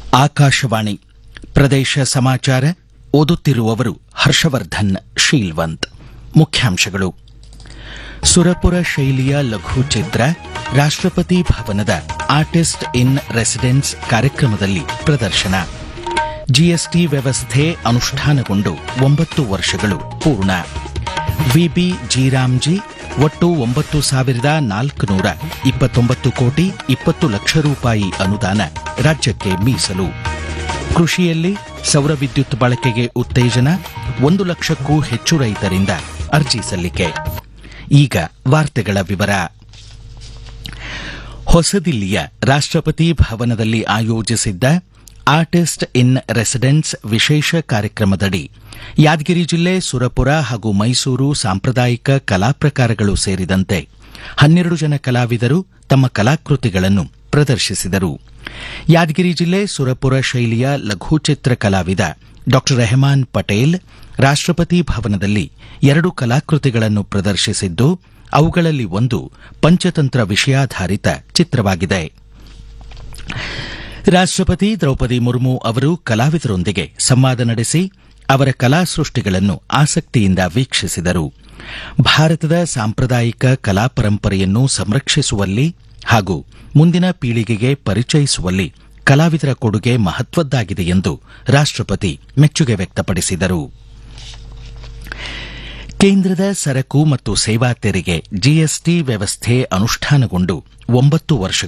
ಆಕಾಶವಾಣಿ ಪ್ರದೇಶ ಸಮಾಚಾರ ಓದುತ್ತಿರುವವರು ಹರ್ಷವರ್ಧನ್ ಶೀಲ್ವಂತ್ ಮುಖ್ಯಾಂಶಗಳು ಸುರಪುರ ಶೈಲಿಯ ಲಘು ಚಿತ್ರ ರಾಷ್ಟ್ರಪತಿ ಭವನದ ಆರ್ಟಿಸ್ಟ್ ಇನ್ ರೆಸಿಡೆನ್ಸ್ ಕಾರ್ಯಕ್ರಮದಲ್ಲಿ ಪ್ರದರ್ಶನ ಜಿಎಸ್ಟಿ ವ್ಯವಸ್ಥೆ ಅನುಷ್ಠಾನಗೊಂಡು ಒಂಬತ್ತು ವರ್ಷಗಳು ಪೂರ್ಣ ವಿಬಿ ಜೀರಾಮ್ಜಿ ಒಟ್ಟು ಒಂಬತ್ತು ಸಾವಿರದ ನಾಲ್ಕುನೂರ ಇಪ್ಪತ್ತೊಂಬತ್ತು ಕೋಟಿ ಇಪ್ಪತ್ತು ಲಕ್ಷ ರೂಪಾಯಿ ಅನುದಾನ ರಾಜ್ಯಕ್ಕೆ ಮೀಸಲು ಕೃಷಿಯಲ್ಲಿ ಸೌರ ವಿದ್ಯುತ್ ಬಳಕೆಗೆ ಉತ್ತೇಜನ ಒಂದು ಲಕ್ಷಕ್ಕೂ ಹೆಚ್ಚು ರೈತರಿಂದ ಅರ್ಜಿ ಸಲ್ಲಿಕೆ ಈಗ ವಾರ್ತೆಗಳ ವಿವರ ಹೊಸದಿಲ್ಲಿಯ ರಾಷ್ಟ್ರಪತಿ ಭವನದಲ್ಲಿ ಆಯೋಜಿಸಿದ್ದ ಆರ್ಟಿಸ್ಟ್ ಇನ್ ರೆಸಿಡೆನ್ಸ್ ವಿಶೇಷ ಕಾರ್ಯಕ್ರಮದಡಿ ಯಾದಗಿರಿ ಜಿಲ್ಲೆ ಸುರಪುರ ಹಾಗೂ ಮೈಸೂರು ಸಾಂಪ್ರದಾಯಿಕ ಕಲಾ ಪ್ರಕಾರಗಳು ಸೇರಿದಂತೆ ಹನ್ನೆರಡು ಜನ ಕಲಾವಿದರು ತಮ್ಮ ಕಲಾಕೃತಿಗಳನ್ನು ಪ್ರದರ್ಶಿಸಿದರು ಯಾದಗಿರಿ ಜಿಲ್ಲೆ ಸುರಪುರ ಶೈಲಿಯ ಲಘುಚಿತ್ರ ಕಲಾವಿದ ಡಾ ರೆಹಮಾನ್ ಪಟೇಲ್ ರಾಷ್ಟ್ರಪತಿ ಭವನದಲ್ಲಿ ಎರಡು ಕಲಾಕೃತಿಗಳನ್ನು ಪ್ರದರ್ಶಿಸಿದ್ದು ಅವುಗಳಲ್ಲಿ ಒಂದು ಪಂಚತಂತ್ರ ವಿಷಯಾಧಾರಿತ ಚಿತ್ರವಾಗಿದೆ ರಾಷ್ಟ್ರಪತಿ ದ್ರೌಪದಿ ಮುರ್ಮು ಅವರು ಕಲಾವಿದರೊಂದಿಗೆ ಸಂವಾದ ನಡೆಸಿ ಅವರ ಕಲಾ ಸೃಷ್ಟಿಗಳನ್ನು ಆಸಕ್ತಿಯಿಂದ ವೀಕ್ಷಿಸಿದರು ಭಾರತದ ಸಾಂಪ್ರದಾಯಿಕ ಕಲಾ ಪರಂಪರೆಯನ್ನು ಸಂರಕ್ಷಿಸುವಲ್ಲಿ ಹಾಗೂ ಮುಂದಿನ ಪೀಳಿಗೆಗೆ ಪರಿಚಯಿಸುವಲ್ಲಿ ಕಲಾವಿದರ ಕೊಡುಗೆ ಮಹತ್ವದ್ದಾಗಿದೆ ಎಂದು ರಾಷ್ಟ್ರಪತಿ ಮೆಚ್ಚುಗೆ ವ್ಯಕ್ತಪಡಿಸಿದರು ಕೇಂದ್ರದ ಸರಕು ಮತ್ತು ಸೇವಾ ತೆರಿಗೆ ಜಿಎಸ್ಟಿ ವ್ಯವಸ್ಥೆ ಅನುಷ್ಠಾನಗೊಂಡು ಒಂಬತ್ತು ವರ್ಷ